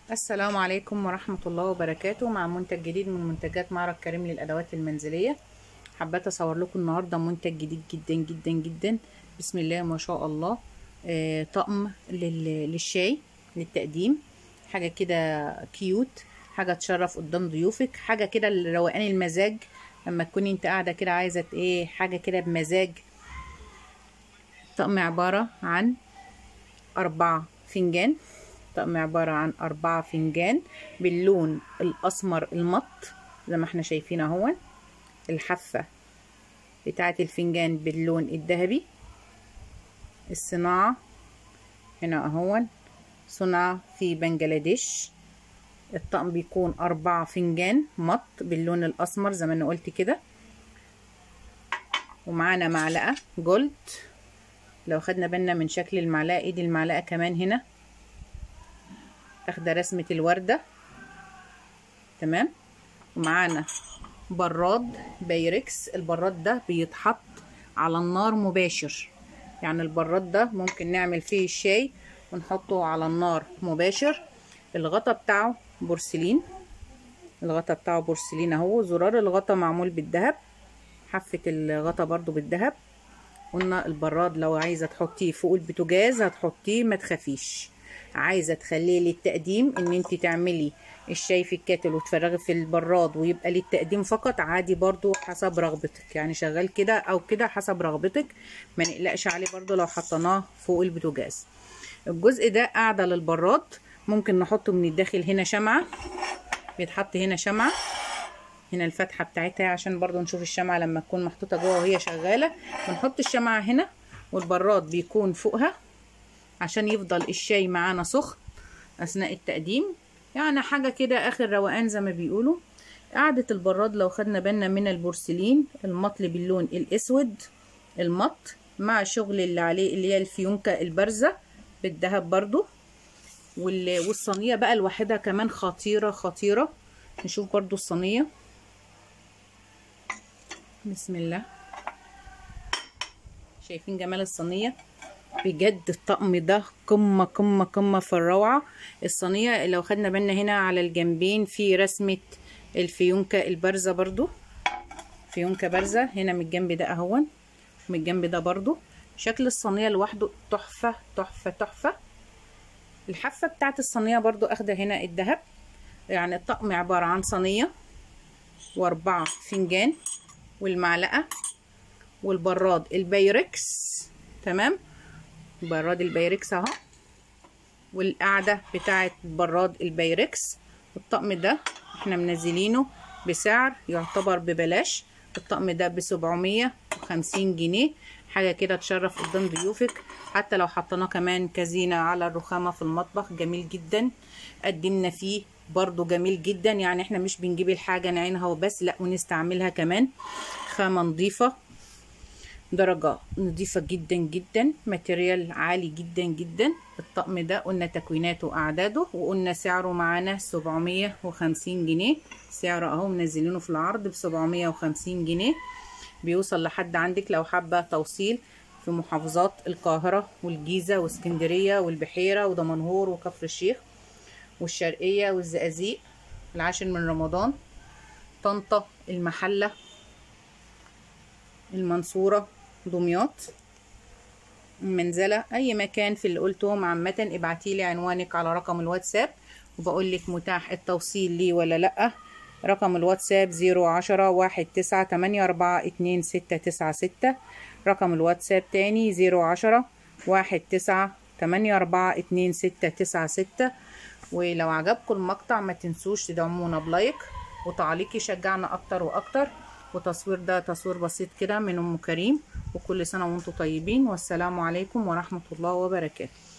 السلام عليكم ورحمة الله وبركاته مع منتج جديد من منتجات معرض كريم للأدوات المنزلية حبيت أصور لكم النهاردة منتج جديد جدا جدا جدا بسم الله ما شاء الله آه طقم لل- للشاي للتقديم حاجة كده كيوت حاجة تشرف قدام ضيوفك حاجة كده لروقان المزاج لما تكوني انت قاعدة كده عايزة ايه حاجة كده بمزاج طقم عبارة عن أربعة فنجان طقم عبارة عن أربعة فنجان باللون الأسمر المط زي ما احنا شايفين اهون الحافة بتاعة الفنجان باللون الذهبي الصناعة هنا اهون صنع في بنجلاديش الطقم بيكون أربعة فنجان مط باللون الأسمر زي ما أنا قلت كده ومعانا معلقة جولد لو خدنا بالنا من شكل المعلقة ايد المعلقة كمان هنا اخده رسمة الوردة تمام ومعانا براد بايركس البراد ده بيتحط على النار مباشر يعني البراد ده ممكن نعمل فيه الشاي ونحطه على النار مباشر الغطا بتاعه بورسلين الغطا بتاعه بورسلين اهو زرار الغطا معمول بالذهب حافة الغطا برضو بالذهب قلنا البراد لو عايزة تحطيه فوق البوتاجاز هتحطيه ما تخافيش عايزة تخليه للتقديم ان انت تعملي الشاي في الكاتل وتفرغي في البراد ويبقى للتقديم فقط عادي برضو حسب رغبتك يعني شغال كده او كده حسب رغبتك ما نقلقش عليه برضو لو حطيناه فوق البوتاجاز الجزء ده قاعدة للبراد ممكن نحطه من الداخل هنا شمعة بيتحط هنا شمعة هنا الفتحة بتاعتها عشان برضو نشوف الشمعة لما تكون محطوطة جوه وهي شغالة بنحط الشمعة هنا والبراد بيكون فوقها عشان يفضل الشاي معانا سخن اثناء التقديم يعني حاجة كده اخر روقان زي ما بيقولوا قاعدة البراد لو خدنا بالنا من البورسلين المطل باللون الاسود المط مع شغل اللي عليه اللي هي الفيونكة البارزة بالذهب برضو والصينية بقى لوحدها كمان خطيرة خطيرة نشوف برضو الصينية بسم الله شايفين جمال الصينية بجد الطقم ده قمة قمة قمة في الروعة الصينية لو خدنا بالنا هنا على الجنبين في رسمة الفيونكة البارزة برضو فيونكة بارزة هنا من الجنب ده اهون من الجنب ده برضو شكل الصينية لوحده تحفة تحفة تحفة الحافة بتاعت الصينية برضو اخده هنا الذهب يعني الطقم عبارة عن صينية واربعة فنجان والمعلقة والبراد البايركس تمام براد البايركس اهو والقاعدة بتاعت براد البايركس الطقم ده احنا منزلينه بسعر يعتبر ببلاش الطقم ده بسبعمية وخمسين جنيه حاجة كده تشرف قدام ضيوفك حتى لو حطيناه كمان كزينة على الرخامة في المطبخ جميل جدا قدمنا فيه برضو جميل جدا يعني احنا مش بنجيب الحاجة نعينها وبس لا ونستعملها كمان خامة نظيفة درجة نظيفة جدا جدا ماتريال عالي جدا جدا الطقم ده قلنا تكويناته وأعداده وقلنا سعره معانا سبعمية وخمسين جنيه سعره اهو منزلينه في العرض بسبعمية وخمسين جنيه بيوصل لحد عندك لو حابة توصيل في محافظات القاهرة والجيزة واسكندرية والبحيرة ودمنهور وكفر الشيخ والشرقية والزقازيق العاشر من رمضان طنطا المحلة المنصورة دمياط المنزلة أي مكان في اللي قلتهم عامة ابعتيلي عنوانك على رقم الواتساب وبقول لك متاح التوصيل لي ولا لأ رقم الواتساب زيرو عشرة واحد تسعة تمانية أربعة اتنين ستة تسعة ستة رقم الواتساب تاني زيرو عشرة واحد تسعة تمانية أربعة اتنين ستة تسعة ستة ولو عجبكم المقطع ما تنسوش تدعمونا بلايك وتعليق يشجعنا أكتر وأكتر وتصوير ده تصوير بسيط كده من أم كريم وكل سنة وانتم طيبين والسلام عليكم ورحمة الله وبركاته